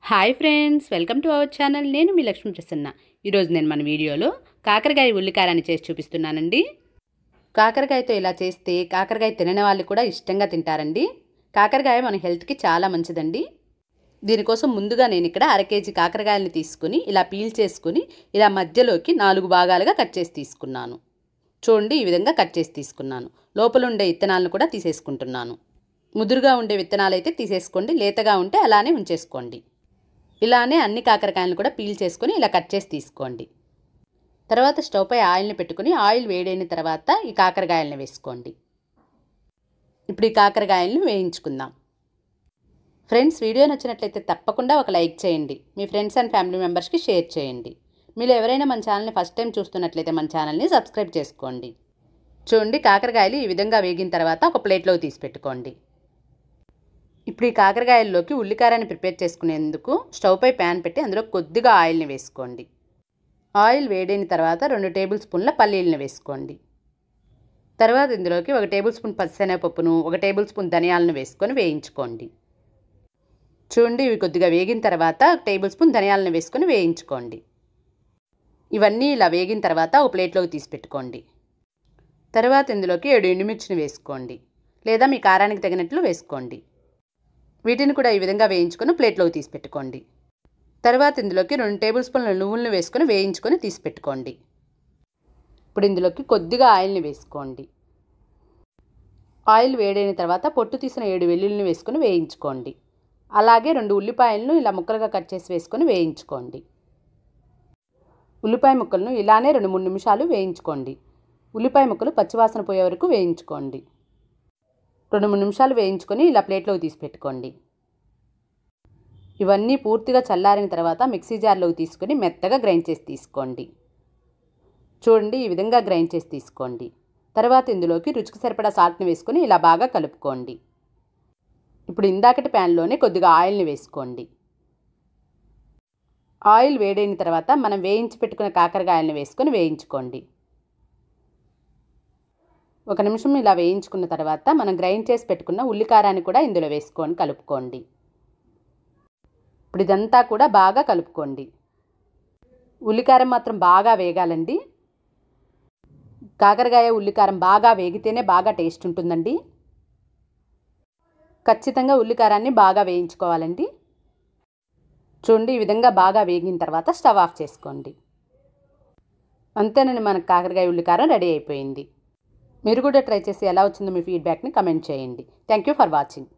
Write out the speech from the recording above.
hi friends welcome to our channel నేను మీ లక్ష్మీ ప్రసన్న ఈరోజు నేను మన వీడియోలో కాకరకాయ ఉల్లికారాన్ని చేసి చూపిస్తున్నానండి కాకరకాయతో ఇలా చేస్తే కాకరకాయ తినని వాళ్ళు కూడా ఇష్టంగా తింటారండి కాకరకాయ మన హెల్త్కి చాలా మంచిదండి దీనికోసం ముందుగా నేను ఇక్కడ అర కేజీ కాకరకాయలని తీసుకుని ఇలా పీల్ చేసుకుని ఇలా మధ్యలోకి నాలుగు భాగాలుగా కట్ చేసి తీసుకున్నాను చూడండి ఈ విధంగా కట్ చేసి తీసుకున్నాను లోపల ఉండే విత్తనాలను కూడా తీసేసుకుంటున్నాను ముదురుగా ఉండే విత్తనాలు అయితే తీసేసుకోండి లేతగా ఉంటే అలానే ఉంచేసుకోండి ఇలానే అన్ని కాకరకాయలను కూడా పీల్ చేసుకొని ఇలా కట్ చేసి తీసుకోండి తర్వాత స్టవ్ పై ఆయిల్ని పెట్టుకుని ఆయిల్ వేడైన తర్వాత ఈ కాకరకాయలను వేసుకోండి ఇప్పుడు ఈ కాకరకాయలను వేయించుకుందాం ఫ్రెండ్స్ వీడియో నచ్చినట్లయితే తప్పకుండా ఒక లైక్ చేయండి మీ ఫ్రెండ్స్ అండ్ ఫ్యామిలీ మెంబర్స్కి షేర్ చేయండి మీరు ఎవరైనా మన ఛానల్ని ఫస్ట్ టైం చూస్తున్నట్లయితే మన ఛానల్ని సబ్స్క్రైబ్ చేసుకోండి చూడండి కాకరకాయలు ఈ విధంగా వేగిన తర్వాత ఒక ప్లేట్లోకి తీసి పెట్టుకోండి ఇప్పుడు ఈ కాకరకాయల్లోకి ఉల్లికారాన్ని ప్రిపేర్ చేసుకునేందుకు స్టవ్ పై ప్యాన్ పెట్టి అందులో కొద్దిగా ఆయిల్ని వేసుకోండి ఆయిల్ వేడైన తర్వాత రెండు టేబుల్ స్పూన్ల పల్లీలను వేసుకోండి తర్వాత ఇందులోకి ఒక టేబుల్ స్పూన్ పచ్చిశనగపప్పును ఒక టేబుల్ స్పూన్ ధనియాలను వేసుకొని వేయించుకోండి చూడండి ఇవి కొద్దిగా వేగిన తర్వాత ఒక టేబుల్ స్పూన్ ధనియాలను వేసుకొని వేయించుకోండి ఇవన్నీ ఇలా వేగిన తర్వాత ఒక ప్లేట్లోకి తీసి పెట్టుకోండి తర్వాత ఇందులోకి ఏడు ఎండుమిర్చిని వేసుకోండి లేదా మీ కారానికి తగినట్లు వేసుకోండి వీటిని కూడా ఈ విధంగా వేయించుకొని ప్లేట్లోకి తీసి పెట్టుకోండి తర్వాత ఇందులోకి రెండు టేబుల్ స్పూన్ల నువ్వులను వేసుకొని వేయించుకొని తీసి పెట్టుకోండి ఇప్పుడు ఇందులోకి కొద్దిగా ఆయిల్ని వేసుకోండి ఆయిల్ వేడైన తర్వాత పొట్టు తీసిన ఏడు వెల్లుల్లిని వేసుకొని వేయించుకోండి అలాగే రెండు ఉల్లిపాయలను ఇలా ముక్కలుగా కట్ చేసి వేసుకొని వేయించుకోండి ఉల్లిపాయ ముక్కలను ఇలానే రెండు మూడు నిమిషాలు వేయించుకోండి ఉల్లిపాయ ముక్కలు పచ్చివాసన పోయే వరకు వేయించుకోండి రెండు మూడు నిమిషాలు వేయించుకొని ఇలా ప్లేట్లోకి తీసి పెట్టుకోండి ఇవన్నీ పూర్తిగా చల్లారిన తర్వాత మిక్సీ జార్లోకి తీసుకొని మెత్తగా గ్రైండ్ చేసి తీసుకోండి చూడండి ఈ విధంగా గ్రైండ్ చేసి తీసుకోండి తర్వాత ఇందులోకి రుచికి సరిపడా సాల్ట్ని వేసుకొని ఇలా బాగా కలుపుకోండి ఇప్పుడు ఇందాకటి ప్యాన్లోనే కొద్దిగా ఆయిల్ని వేసుకోండి ఆయిల్ వేడైన తర్వాత మనం వేయించి పెట్టుకున్న కాకరకాయలను వేసుకొని వేయించుకోండి ఒక నిమిషం ఇలా వేయించుకున్న తర్వాత మనం గ్రైండ్ చేసి పెట్టుకున్న ఉల్లికారాన్ని కూడా ఇందులో వేసుకొని కలుపుకోండి ఇప్పుడు ఇదంతా కూడా బాగా కలుపుకోండి ఉల్లికారం మాత్రం బాగా వేగాలండి కాకరకాయ ఉల్లికారం బాగా వేగితేనే బాగా టేస్ట్ ఉంటుందండి ఖచ్చితంగా ఉల్లికారాన్ని బాగా వేయించుకోవాలండి చూడండి ఈ విధంగా బాగా వేగిన తర్వాత స్టవ్ ఆఫ్ చేసుకోండి అంతేనండి మనకు కాకరకాయ ఉల్లికారం రెడీ అయిపోయింది మీరు కూడా ట్రై చేసి ఎలా వచ్చిందో మీ ఫీడ్బ్యాక్ని కమెంట్ చేయండి థ్యాంక్ యూ ఫర్ వాచింగ్